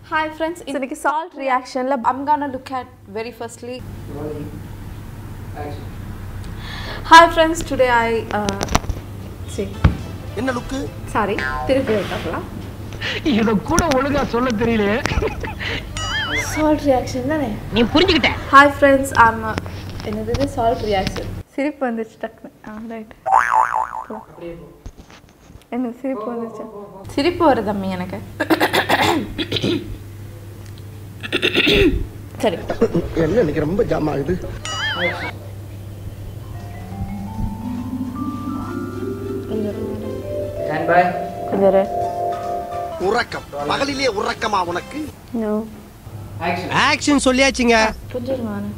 Hi friends இன்னைக்கு salt ரியாக்ஷனில் I'm gonna look at very firstly hi friends today I சரி என்ன லுக்கு sorry திருப்பி விட்டுறலாம் இத கூட ஒழுங்கா சொல்ல தெரியலையே சால்ட் ரியாக்ஷன் தானே நீ புரிஞ்சுக்கிட்ட ஹாய் ஃப்ரெண்ட்ஸ் ஆம் என்னது சால்ட் ரியாக்ஷன் சிரிப்பு வந்துச்சு டக்குனு ஆ ரைட் என்ன சிரிப்பு வந்துச்சு சிரிப்பு வருது அம்மி எனக்கு சரி என்ன இன்னைக்கு ரொம்ப ஜாம் ஆகுது கொஞ்சம் இரு. உறக்கம் பகலிலே உறக்கமா உனக்கு No. ஆக்ஷன் சொல்லியாச்சுங்க கொஞ்சம் இருங்க நானு.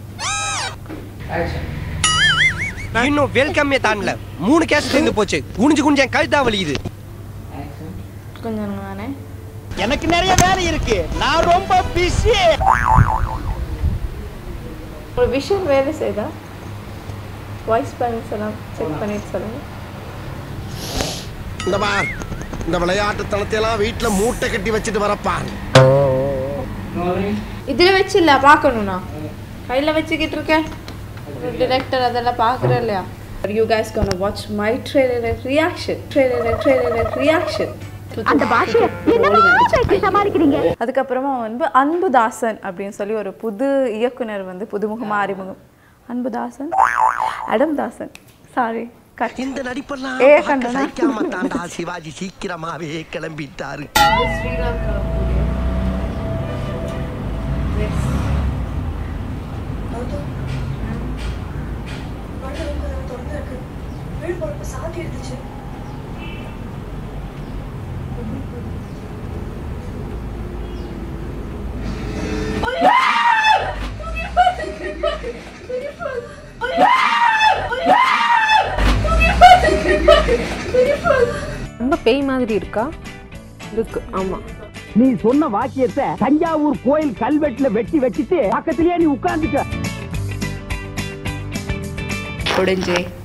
இன்னும் வெல்கம்மே தாண்டல மூணு கேஸ் சேர்ந்து போச்சு குனிஞ்சு குனிஞ்சு என் கழுத்தா வலிக்குது கொஞ்சம் இருங்க நானே எனக்கு நிறைய வேலை இருக்கு நான் ரொம்ப பிஸி ஒரு விஷயம் வேலை செய்தா வாய்ஸ் பேலன்ஸ் எல்லாம் செக் பண்ணிட்டு சொல்லுங்க இந்த பார் இந்த விளையாட்டு தளத்தையெல்லாம் வீட்டுல மூட்டை கட்டி வச்சுட்டு வரப்பான் இதுல வச்சு இல்ல பார்க்கணும்னா கையில வச்சுக்கிட்டு இருக்கேன் டிரெக்டர் அதெல்லாம் பார்க்குறேன் இல்லையா you guys gonna watch my trailer and reaction trailer and trailer and reaction அந்த பாஷையை என்னதான் பேசி சமாளிக்கிறீங்க அதுக்கப்புறமா வந்து அன்புதாசன் அப்படின்னு சொல்லி ஒரு புது இயக்குனர் வந்து புதுமுகமா அறிமுகம் அன்புதாசன் அடம்தாசன் சாரி கட் இந்த நடிப்பெல்லாம் ஏ, பார்க்க கண்டனா? சகிக்காம தாண்டா சிவாஜி சீக்கிரமாவே கிளம்பிட்டாரு ரொம்ப பேய் மாதிரி இருக்கா இருக்கு ஆமா நீ சொன்ன வாக்கியத்தை தஞ்சாவூர் கோயில் கல்வெட்டுல வெட்டி வச்சிட்டு பக்கத்திலேயே நீ உட்கார்ந்துக்க முடிஞ்சே